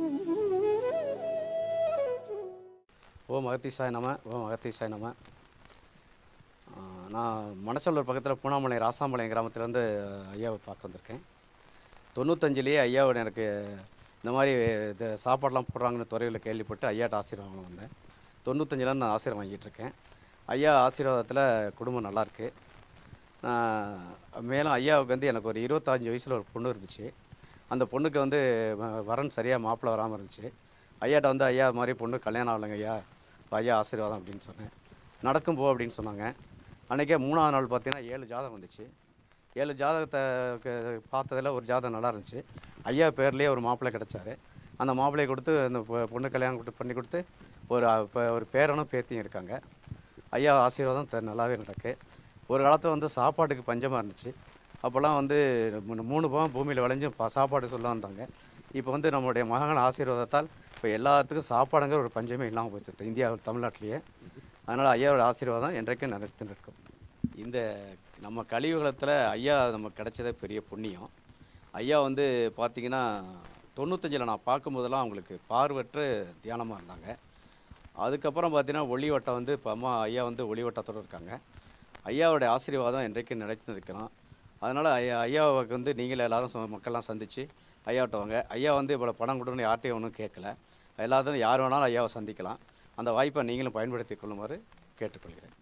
ஓ மகத்தீசாய் நம ஓ மகத்தீசாய் நம ஆ, நான் மணச்சல்லூர் பக்கத்தில் பூனாமலை ராசாம்பாளையம் கிராமத்துலேருந்து ஐயாவை பார்க்க வந்திருக்கேன் தொண்ணூத்தஞ்சிலேயே ஐயாவோட எனக்கு இந்த மாதிரி இது சாப்பாடெலாம் போடுறாங்கன்னு துறையில் கேள்விப்பட்டு ஐயாட்ட ஆசீர்வாதம் வாங்க வந்தேன் தொண்ணூத்தஞ்சிலேருந்து நான் ஆசீர்வாதம் வாங்கிட்டு இருக்கேன் ஐயா ஆசீர்வாதத்தில் குடும்பம் நல்லாயிருக்கு மேலும் ஐயாவுக்கு வந்து எனக்கு ஒரு இருபத்தஞ்சு வயசில் ஒரு பொண்ணு இருந்துச்சு அந்த பொண்ணுக்கு வந்து வ- வரன் சரியாக மாப்பிள்ளை வராமல் இருந்துச்சு ஐயாட்ட வந்து ஐயா இது மாதிரி பொண்ணு கல்யாணம் ஆகலைங்க ஐயா இப்ப ஐயா ஆசீர்வாதம் அப்படின்னு சொன்னேன் நடக்கும் போ அப்படின்னு சொன்னாங்க அன்றைக்கே மூணாவது நாள் பார்த்தீங்கன்னா ஏழு ஜாதகம் வந்துச்சு ஏழு ஜாதகத்தை க- பார்த்ததுல ஒரு ஜாதகம் நல்லா இருந்துச்சு ஐயா பேர்லேயே ஒரு மாப்பிள்ளை கிடச்சாரு அந்த மாப்பிள்ளையை கொடுத்து அந்த பொ- பொண்ணு கல்யாணம் கொடுத்து பண்ணி கொடுத்து ஒரு அ- இப்போ ஒரு பேரனும் பேத்தியும் இருக்காங்க ஐயா ஆசீர்வாதம் த- நல்லாவே நடக்கு ஒரு காலத்தில் வந்து சாப்பாட்டுக்கு பஞ்சமாக இருந்துச்சு அப்போல்லாம் வந்து மூணு- மூணு பவன் பூமியில் விளைஞ்சு பா- சாப்பாடு சொல்ல வந்தாங்க இப்போ வந்து நம்மளுடைய மகன் ஆசீர்வாதத்தால் இப்போ எல்லாத்துக்கும் சாப்பாடுங்கிற ஒரு பஞ்சமே இல்லாமல் போச்சு இந்தியா தமிழ்நாட்டிலேயே அதனால் ஐயாவோட ஆசீர்வாதம் என்றைக்கும் நினைத்து நிற்கும் இந்த நம்ம கலியுகத்தில் ஐயா நமக்கு கிடைச்சதே பெரிய புண்ணியம் ஐயா வந்து பார்த்திங்கன்னா தொண்ணூத்தஞ்சில் நான் பார்க்கும்போதெல்லாம் அவங்களுக்கு பார்வற்று தியானமாக இருந்தாங்க அதுக்கப்புறம் பார்த்தீங்கன்னா ஒளிவட்டம் வந்து இப்போ அம்மா ஐயா வந்து ஒளிவட்டத்தோடு இருக்காங்க ஐயாவோட ஆசீர்வாதம் என்றைக்கும் நிலைத்து நிற்கிறோம் அதனால் ஐயா ஐயாவுக்கு வந்து நீங்களே எல்லாரும் ச- மக்கள்லாம் சந்தித்து ஐயாவிட்ட வாங்க ஐயா வந்து இவ்வளோ பணம் கொடுன்னு யார்ட்டையும் ஒன்றும் கேட்கல எல்லாத்தையும் யார் வேணாலும் ஐயாவை சந்திக்கலாம் அந்த வாய்ப்பை நீங்களும் பயன்படுத்தி கொள்ளுமாறு கேட்டுக்கொள்கிறேன்